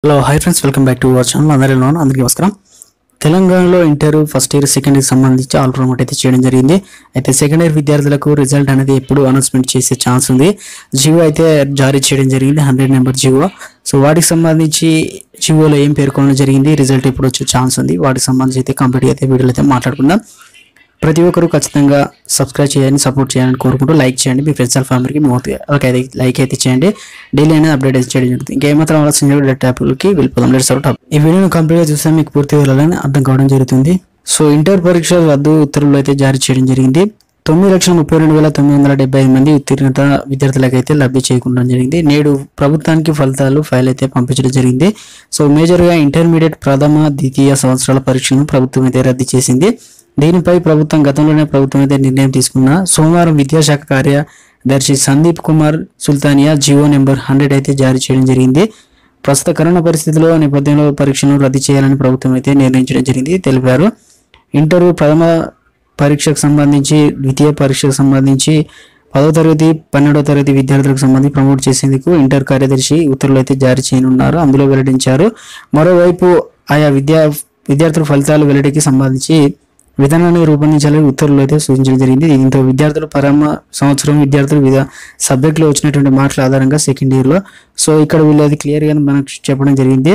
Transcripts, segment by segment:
Hello hi friends welcome back to our channel అందరిలో ఉన్నాను. అందరికీ నమస్కారం తెలంగాణలో inter first year second year సంబంధించి ఆల్ ప్రమోట్ అయితే చేయడం జరిగింది అయితే సెకండ్ ఇయర్ విద్యార్థులకు రిజల్ట్ అనేది ఎప్పుడు అనౌన్స్మెంట్ చేసే ఛాన్స్ ఉంది జియో అయితే జారీ చేయడం జరిగింది హండ్రెడ్ నెంబర్ జియో సో వాటికి సంబంధించి జియోలో ఏం పేర్కొనడం జరిగింది రిజల్ట్ ఎప్పుడు వచ్చే ఛాన్స్ ఉంది వాటికి సంబంధించి అయితే కంప్లీట్ అయితే వీడియోలో అయితే మాట్లాడుకుందాం ప్రతి ఒక్కరు ఖచ్చితంగా సబ్స్క్రైబ్ చేయాలని సపోర్ట్ చేయాలని కోరుకుంటూ లైక్ చేయండి మీ ఫ్రెండ్స్ అండ్ ఫ్యామిలీకి మోతి అయితే లైక్ అయితే చేయండి డైలీ అనేది అప్డేట్ అయితే చేయడం జరుగుతుంది ఇంకేమాత్రం ఆలోచన డేట్ యాప్లకి వెళ్ళిపోదాం లెట్స్ అవుట్ ఈ వీడియోని కంప్లీట్గా చూస్తే మీకు పూర్తి వివరాలని అర్థం కావడం జరుగుతుంది సో ఇంటర్ పరీక్ష రద్దు ఉత్తర్వులు అయితే జారీ చేయడం జరిగింది తొమ్మిది లక్షల ముప్పై రెండు వేల తొమ్మిది వందల డెబ్బై ఐదు మంది ఉత్తీర్ణత విద్యార్థులకు అయితే లబ్ధి చేకూరడం జరిగింది నేడు ప్రభుత్వానికి ఫలితాలు ఫైల్ అయితే పంపించడం జరిగింది సో మేజర్గా ఇంటర్మీడియట్ ప్రథమ ద్వితీయ సంవత్సరాల పరీక్షలను ప్రభుత్వం అయితే రద్దు చేసింది దీనిపై ప్రభుత్వం గతంలోనే ప్రభుత్వం అయితే నిర్ణయం తీసుకున్న సోమవారం విద్యాశాఖ కార్యదర్శి Sandeep Kumar Sultania GO number hundred అయితే జారీ చేయడం జరిగింది ప్రస్తుత కరోనా పరిస్థితుల్లో నేపథ్యంలో పరీక్షలను రద్దు చేయాలని ప్రభుత్వం అయితే నిర్ణయించడం జరిగింది తెలిపారు ఇంటర్ ప్రథమ పరీక్షకు సంబంధించి ద్వితీయ పరీక్షకు సంబంధించి పదో తరగతి పన్నెండో తరగతి విద్యార్థులకు సంబంధించి ప్రమోట్ చేసేందుకు ఇంటర్ కార్యదర్శి ఉత్తర్వులు అయితే జారీ చేయనున్నారు అందులో వెల్లడించారు మరోవైపు ఆయా విద్యా విద్యార్థుల ఫలితాలు వెల్లడికి సంబంధించి విధానాన్ని రూపొందించాలని ఉత్తర్వులు అయితే సూచించడం జరిగింది దీంతో విద్యార్థులు పరమ సంవత్సరం విద్యార్థులు వివిధ సబ్జెక్టులో వచ్చినటువంటి మార్కుల ఆధారంగా సెకండ్ ఇయర్లో సో ఇక్కడ వీళ్ళు అది క్లియర్గా మనకు చెప్పడం జరిగింది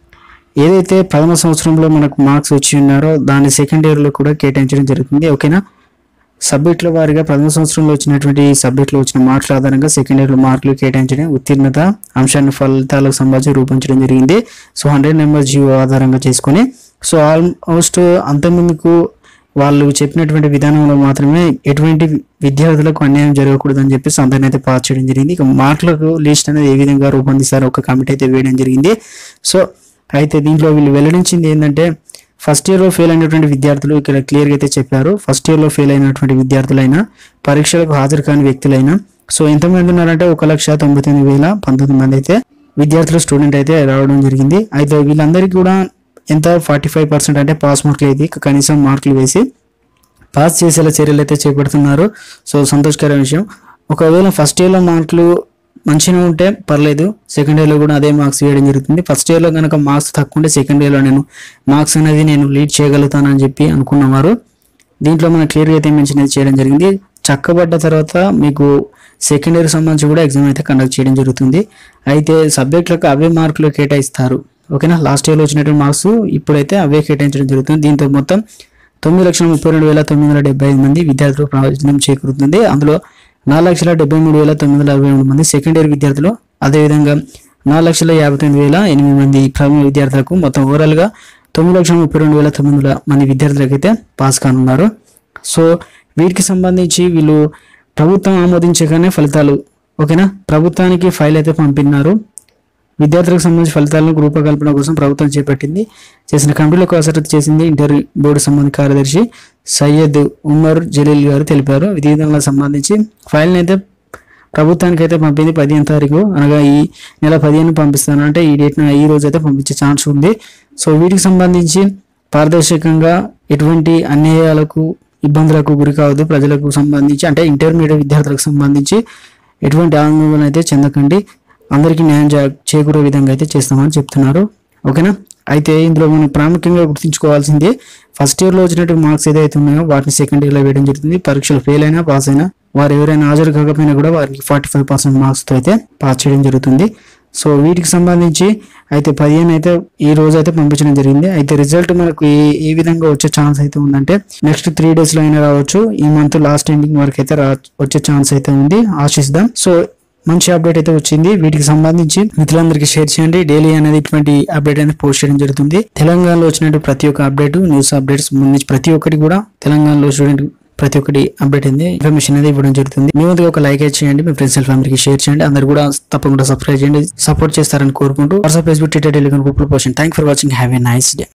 ఏదైతే ప్రథమ సంవత్సరంలో మనకు మార్క్స్ వచ్చి ఉన్నారో దాన్ని సెకండ్ ఇయర్లో కూడా కేటాయించడం జరుగుతుంది ఓకేనా సబ్జెక్టుల వారిగా ప్రథమ సంవత్సరంలో వచ్చినటువంటి సబ్జెక్టులో వచ్చిన మార్కుల ఆధారంగా సెకండ్ ఇయర్లో మార్కులు కేటాయించడం ఉత్తీర్ణత అంశాన్ని ఫలితాలకు సంబంధించి రూపొందించడం జరిగింది సో హండ్రెడ్ నెంబర్ జీవో ఆధారంగా చేసుకొని సో ఆల్మోస్ట్ అంతకుముందుకు వాళ్ళు చెప్పినటువంటి విధానంలో మాత్రమే ఎటువంటి విద్యార్థులకు అన్యాయం జరగకూడదని చెప్పేసి అందరిని అయితే పాస్ చేయడం జరిగింది ఇక మార్కులకు లిస్ట్ అనేది ఏ విధంగా రూపొందిస్తారో ఒక కమిటీ అయితే వేయడం జరిగింది సో అయితే దీంట్లో వీళ్ళు వెల్లడించింది ఏంటంటే ఫస్ట్ ఇయర్లో ఫెయిల్ అయినటువంటి విద్యార్థులు ఇక్కడ క్లియర్గా అయితే చెప్పారు ఫస్ట్ ఇయర్లో ఫెయిల్ అయినటువంటి విద్యార్థులైనా పరీక్షలకు హాజరు కాని వ్యక్తులైనా సో ఎంతమంది ఉన్నారంటే ఒక లక్ష తొంభై తొమ్మిది వేల పంతొమ్మిది మంది అయితే విద్యార్థులు స్టూడెంట్ అయితే రావడం జరిగింది అయితే వీళ్ళందరికీ కూడా ఎంత ఫార్టీ ఫైవ్ పర్సెంట్ అంటే పాస్ మార్కులు అయితే కనీసం మార్కులు వేసి పాస్ చేసేలా చర్యలు అయితే చేపడుతున్నారు సో సంతోషకరమైన విషయం ఒకవేళ ఫస్ట్ ఇయర్లో మార్కులు మంచిగా ఉంటే పర్లేదు సెకండ్ ఇయర్లో కూడా అదే మార్క్స్ వేయడం జరుగుతుంది ఫస్ట్ ఇయర్లో కనుక మార్క్స్ తక్కువ ఉంటే సెకండ్ ఇయర్లో నేను మార్క్స్ అనేది నేను లీడ్ చేయగలుగుతానని చెప్పి అనుకున్నవారు దీంట్లో మనం క్లియర్గా అయితే మెన్షన్ అయితే చేయడం జరిగింది చక్కబడ్డ తర్వాత మీకు సెకండ్ ఇయర్ సంబంధించి కూడా ఎగ్జామ్ అయితే కండక్ట్ చేయడం జరుగుతుంది అయితే సబ్జెక్టులకు అవే మార్కులు కేటాయిస్తారు ఓకేనా లాస్ట్ ఇయర్లో వచ్చినటువంటి మార్క్స్ ఇప్పుడైతే అవే కేటాయించడం జరుగుతుంది దీంతో మొత్తం తొమ్మిది లక్షల ముప్పై రెండు వేల తొమ్మిది వందల డెబ్బై ఐదు మంది విద్యార్థులు ప్రయోజనం చేకూరుతుంది అందులో నాలుగు లక్షల డెబ్బై మూడు వేల తొమ్మిది వందల అరవై మూడు మంది సెకండ్ ఇయర్ విద్యార్థులు అదేవిధంగా నాలుగు లక్షల యాభై తొమ్మిది వేల ఎనిమిది మంది ప్రథమ విద్యార్థులకు మొత్తం ఓవరాల్గా తొమ్మిది లక్షల ముప్పై రెండు వేల తొమ్మిది వందల మంది విద్యార్థులకు అయితే పాస్ కానున్నారు సో వీటికి సంబంధించి వీళ్ళు ప్రభుత్వం ఆమోదించగానే ఫలితాలు ఓకేనా ప్రభుత్వానికి ఫైల్ అయితే పంపినారు విద్యార్థులకు సంబంధించి ఫలితాలను రూపకల్పన కోసం ప్రభుత్వం చేపట్టింది చేసిన కమిటీలో కసరత్తు చేసింది ఇంటర్ బోర్డు సంబంధిత కార్యదర్శి సయ్యద్ ఉమర్ జలీల్ గారు తెలిపారు విధానాలకు సంబంధించి ఫైల్ని అయితే ప్రభుత్వానికి అయితే పంపింది పదిహేను తారీఖు అనగా ఈ నెల పదిహేను పంపిస్తాను అంటే ఈ డేట్న ఈ రోజు అయితే పంపించే ఛాన్స్ ఉంది సో వీటికి సంబంధించి పారదర్శకంగా ఎటువంటి అన్యాయాలకు ఇబ్బందులకు గురి కావద్దు ప్రజలకు సంబంధించి అంటే ఇంటర్మీడియట్ విద్యార్థులకు సంబంధించి ఎటువంటి ఆందోళన అయితే చెందకండి అందరికీ న్యాయం చే- చేకూరే విధంగా అయితే చేస్తామని చెప్తున్నారు ఓకేనా అయితే ఇందులో మనం ప్రాముఖ్యంగా గుర్తుంచుకోవాల్సింది ఫస్ట్ ఇయర్లో వచ్చినటువంటి మార్క్స్ ఏదైతే ఉన్నాయో వాటిని సెకండ్ ఇయర్లో వేయడం జరుగుతుంది పరీక్షలు ఫెయిల్ అయినా పాస్ అయినా వారు ఎవరైనా హాజరు కాకపోయినా కూడా వారికి ఫార్టీ ఫైవ్ పర్సెంట్ మార్క్స్తో అయితే పాస్ చేయడం జరుగుతుంది సో వీటికి సంబంధించి అయితే పదిహేను అయితే ఈ రోజు అయితే పంపించడం జరిగింది అయితే రిజల్ట్ మనకు ఏ ఏ విధంగా వచ్చే ఛాన్స్ అయితే ఉందంటే నెక్స్ట్ త్రీ డేస్ లో అయినా రావచ్చు ఈ మంత్ లాస్ట్ ఎండింగ్ వరకు అయితే రా వచ్చే ఛాన్స్ అయితే ఉంది ఆశిస్తాం సో మంచి అప్డేట్ అయితే వచ్చింది వీటికి సంబంధించి మిత్రులందరికీ షేర్ చేయండి డైలీ అనేది ఇటువంటి అప్డేట్ అనేది పోస్ట్ చేయడం జరుగుతుంది తెలంగాణలో వచ్చినట్టు ప్రతి ఒక్క అప్డేట్ న్యూస్ అప్డేట్స్ సంబంధించి ప్రతి ఒక్కటి కూడా తెలంగాణలో స్టూడెంట్ ప్రతి ఒక్కటి అప్డేట్ అయింది ఇన్ఫర్మేషన్ అనేది ఇవ్వడం జరుగుతుంది మీ ముందుగా ఒక లైక్ అయితే చేయండి మీ ఫ్రెండ్స్ అండ్ ఫ్యామిలీకి షేర్ చేయండి అందరు కూడా తప్పకుండా సబ్స్క్రైబ్ చేయండి సపోర్ట్ చేస్తారని కోరుకుంటూ WhatsApp Facebook Twitter Telegram group లో post thank for watching have a nice day